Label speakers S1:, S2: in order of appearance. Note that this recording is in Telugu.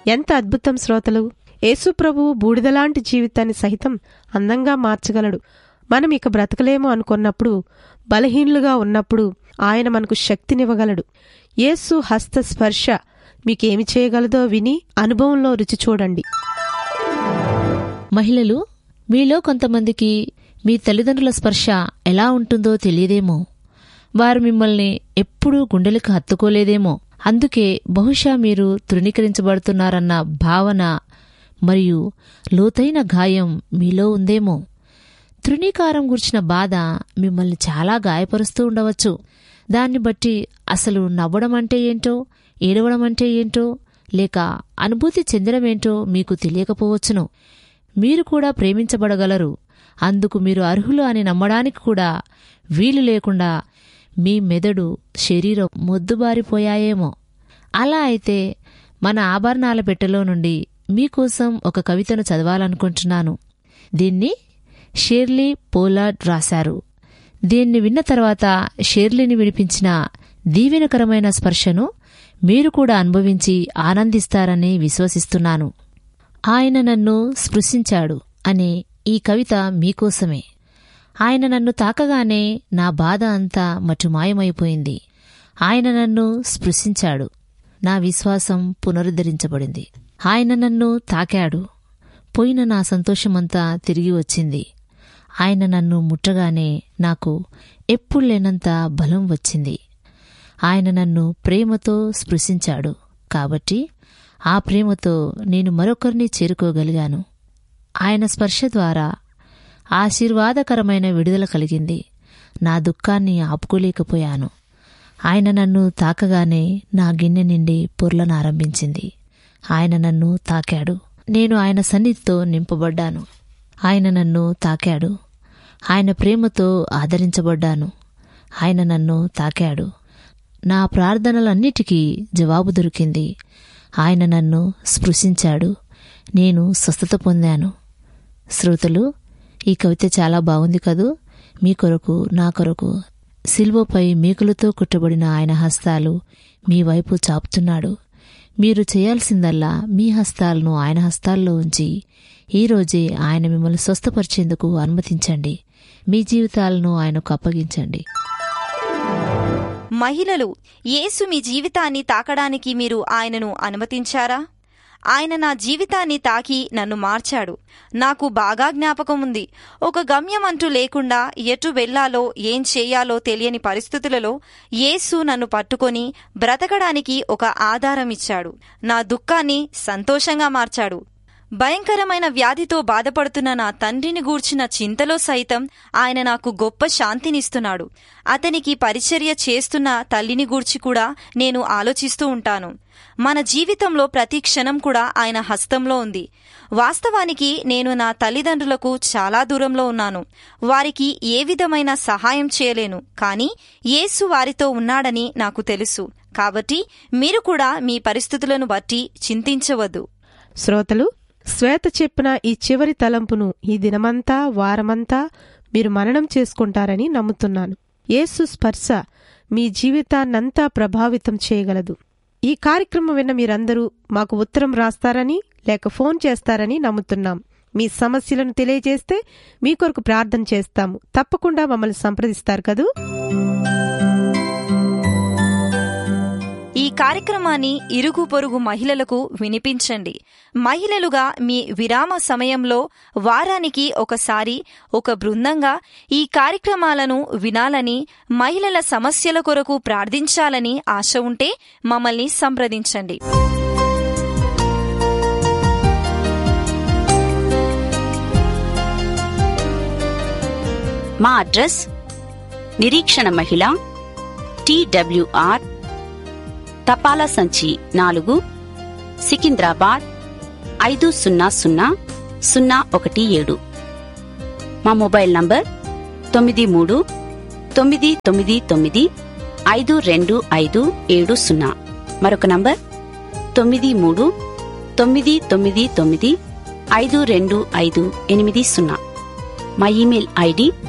S1: ఎంత అద్భుతం శ్రోతలు యేసుప్రభు బూడిదలాంటి జీవితాన్ని సహితం అందంగా మార్చగలడు మనం ఇక బ్రతకలేము అనుకున్నప్పుడు బలహీనులుగా ఉన్నప్పుడు ఆయన మనకు శక్తినివ్వగలడు యేసు హస్త స్పర్శ మీకేమి చేయగలదో విని అనుభవంలో రుచి చూడండి
S2: మహిళలు మీలో కొంతమందికి మీ తల్లిదండ్రుల స్పర్శ ఎలా ఉంటుందో తెలియదేమో వారు మిమ్మల్ని ఎప్పుడూ గుండెలకు హత్తుకోలేదేమో అందుకే బహుశా మీరు తృణీకరించబడుతున్నారన్న భావన మరియు లోతైన గాయం మీలో ఉందేమో తృణీకారం గుర్చిన బాధ మిమ్మల్ని చాలా గాయపరుస్తూ ఉండవచ్చు దాన్ని బట్టి అసలు నవ్వడం అంటే ఏంటో ఏడవడం అంటే ఏంటో లేక అనుభూతి చెందడమేంటో మీకు తెలియకపోవచ్చును మీరు కూడా ప్రేమించబడగలరు అందుకు మీరు అర్హులు అని నమ్మడానికి కూడా వీలు లేకుండా మీ మెదడు శరీరం మొద్దుబారిపోయాయేమో అలా అయితే మన ఆభరణాల పెట్టెలో నుండి మీకోసం ఒక కవితను చదవాలనుకుంటున్నాను దీన్ని షేర్లీ పోలార్డ్ రాశారు దీన్ని విన్న తర్వాత షేర్లీని వినిపించిన దీవెనకరమైన స్పర్శను మీరు కూడా అనుభవించి ఆనందిస్తారని విశ్వసిస్తున్నాను ఆయన నన్ను స్పృశించాడు అనే ఈ కవిత మీకోసమే ఆయన నన్ను తాకగానే నా బాధ అంతా మటుమాయమైపోయింది ఆయన నన్ను స్పృశించాడు నా విశ్వాసం పునరుద్ధరించబడింది ఆయన నన్ను తాకాడు పోయిన నా సంతోషమంతా తిరిగి వచ్చింది ఆయన నన్ను ముట్టగానే నాకు ఎప్పుడు లేనంత బలం వచ్చింది ఆయన నన్ను ప్రేమతో స్పృశించాడు కాబట్టి ఆ ప్రేమతో నేను మరొకరిని చేరుకోగలిగాను ఆయన స్పర్శ ద్వారా ఆశీర్వాదకరమైన విడుదల కలిగింది నా దుఃఖాన్ని ఆపుకోలేకపోయాను ఆయన నన్ను తాకగానే నా గిన్నె నిండి పొర్లనారంభించింది ఆయన నన్ను తాకాడు నేను ఆయన సన్నిధితో నింపబడ్డాను ఆయన నన్ను తాకాడు ఆయన ప్రేమతో ఆదరించబడ్డాను ఆయన నన్ను తాకాడు నా ప్రార్థనలన్నిటికీ జవాబు దొరికింది ఆయన నన్ను స్పృశించాడు నేను స్వస్థత పొందాను శ్రోతలు ఈ కవిత చాలా బాగుంది కదూ మీ కొరకు నా కొరకు సిల్వపై మేకులతో కుట్టబడిన ఆయన హస్తాలు మీ వైపు చాపుతున్నాడు మీరు చేయాల్సిందల్లా మీ హస్తాలను ఆయన హస్తాల్లో ఉంచి ఈరోజే ఆయన మిమ్మల్ని స్వస్థపరిచేందుకు అనుమతించండి మీ జీవితాలను ఆయనకు అప్పగించండి
S3: మహిళలు యేసు మీ జీవితాన్ని తాకడానికి మీరు ఆయనను అనుమతించారా ఆయన నా జీవితాన్ని తాకి నన్ను మార్చాడు నాకు బాగా జ్ఞాపకం ఉంది ఒక గమ్యం అంటూ లేకుండా ఎటు వెళ్లాలో ఏం చేయాలో తెలియని పరిస్థితులలో యేసు నన్ను పట్టుకొని బ్రతకడానికి ఒక ఆధారం ఇచ్చాడు నా దుఃఖాన్ని సంతోషంగా మార్చాడు భయంకరమైన వ్యాధితో బాధపడుతున్న నా తండ్రిని గూర్చిన చింతలో సైతం ఆయన నాకు గొప్ప శాంతినిస్తున్నాడు అతనికి పరిచర్య చేస్తున్న తల్లిని గూర్చి కూడా నేను ఆలోచిస్తూ ఉంటాను మన జీవితంలో ప్రతి క్షణం కూడా ఆయన హస్తంలో ఉంది వాస్తవానికి నేను నా తల్లిదండ్రులకు చాలా దూరంలో ఉన్నాను వారికి ఏ విధమైన సహాయం చేయలేను కానీ యేసు వారితో ఉన్నాడని నాకు తెలుసు కాబట్టి మీరు కూడా మీ పరిస్థితులను బట్టి చింతించవద్దు
S1: శ్రోతలు శ్వేత చెప్పిన ఈ చివరి తలంపును ఈ దినమంతా వారమంతా మీరు మననం చేసుకుంటారని నమ్ముతున్నాను యేసు స్పర్శ మీ జీవితాన్నంతా ప్రభావితం చేయగలదు ఈ కార్యక్రమం విన్న మీరందరూ మాకు ఉత్తరం రాస్తారని లేక ఫోన్ చేస్తారని నమ్ముతున్నాం మీ సమస్యలను తెలియజేస్తే మీ కొరకు ప్రార్థన చేస్తాము తప్పకుండా మమ్మల్ని సంప్రదిస్తారు కదూ
S3: ఈ కార్యక్రమాన్ని ఇరుగు పొరుగు మహిళలకు వినిపించండి మహిళలుగా మీ విరామ సమయంలో వారానికి ఒకసారి ఒక బృందంగా ఈ కార్యక్రమాలను వినాలని మహిళల సమస్యల కొరకు ప్రార్థించాలని ఆశ ఉంటే మమ్మల్ని సంప్రదించండి
S4: మా అడ్రస్ నిరీక్షణ మహిళ టీడబ్ల్యూఆర్ తపాలా సంచి నాలుగు సికింద్రాబాద్ ఐదు సున్నా సున్నా సున్నా ఒకటి ఏడు మా మొబైల్ నంబర్ తొమ్మిది మూడు తొమ్మిది తొమ్మిది తొమ్మిది ఐదు రెండు ఐదు ఏడు సున్నా మరొక నంబర్ తొమ్మిది మూడు తొమ్మిది తొమ్మిది తొమ్మిది ఐదు రెండు ఐదు ఎనిమిది సున్నా మా ఇమెయిల్ ఐడి